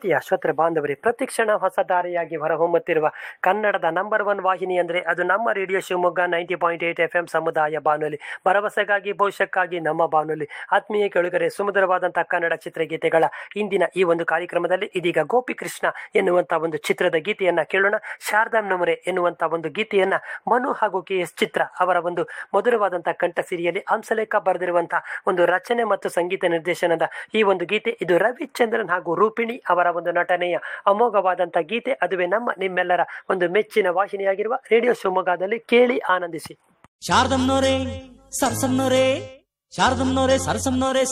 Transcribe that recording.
ಪ್ರೀತಿಯ ಶ್ರೋತೃ ಬಾಂಧವರೇ ಪ್ರತಿಕ್ಷಣ ಹೊಸ ದಾರಿಯಾಗಿ ಹೊರಹೊಮ್ಮುತ್ತಿರುವ ಕನ್ನಡದ ನಂಬರ್ ಒನ್ ವಾಹಿನಿ ಅಂದರೆ ಅದು ನಮ್ಮ radio Shivamogga ninety point eight F M ಸಮುದಾಯ ಬಾನುಲಿ ಭರವಸೆಗಾಗಿ ಭವಿಷ್ಯಕ್ಕಾಗಿ ನಮ್ಮ ಬಾನುಲಿ ಆತ್ಮೀಯ ಕೆಳಗರೆ ಸುಮಧುರವಾದಂತಹ ಕನ್ನಡ ಚಿತ್ರಗೀತೆಗಳ ಇಂದಿನ ಈ ಒಂದು ಕಾರ್ಯಕ್ರಮದಲ್ಲಿ ಇದೀಗ ಗೋಪಿಕೃಷ್ಣ ಎನ್ನುವಂತ ಒಂದು ಚಿತ್ರದ ಗೀತೆಯನ್ನ ಕೇಳೋಣ ಶಾರದಾಮ್ ನಮರೆ ಎನ್ನುವಂತ ಒಂದು ಗೀತೆಯನ್ನ ಮನು ಹಾಗೂ ಕೆ ಎಸ್ ಚಿತ್ರ ಅವರ ಒಂದು ಮಧುರವಾದಂತಹ ಕಂಠಸಿರಿಯಲ್ಲಿ ಹಂಸಲೇಖ ಬರೆದಿರುವಂತಹ ಒಂದು ರಚನೆ ಮತ್ತು ಸಂಗೀತ ನಿರ್ದೇಶನದ ಈ ಒಂದು ಗೀತೆ ಇದು ರವಿಚಂದ್ರನ್ ಹಾಗೂ ರೂಪಿಣಿ ಅವರ ಒಂದು ನಟನೆಯ ಅಮೋಘವಾದಂತಹ ಗೀತೆ ಅದುವೇ ನಮ್ಮ ನಿಮ್ಮೆಲ್ಲರ ಒಂದು ಮೆಚ್ಚಿನ ವಾಹಿನಿಯಾಗಿರುವ ರೇಡಿಯೋ ಶಿವಮೊಗ್ಗದಲ್ಲಿ ಕೇಳಿ ಆನಂದಿಸಿ ಶಾರದಮ್ನೋರೇ ಸರ್ಸಮ್ನೋರೇ ಶಾರದಮ್ನೋರೇ ಸರ್ಸಮ್ನೋರೇ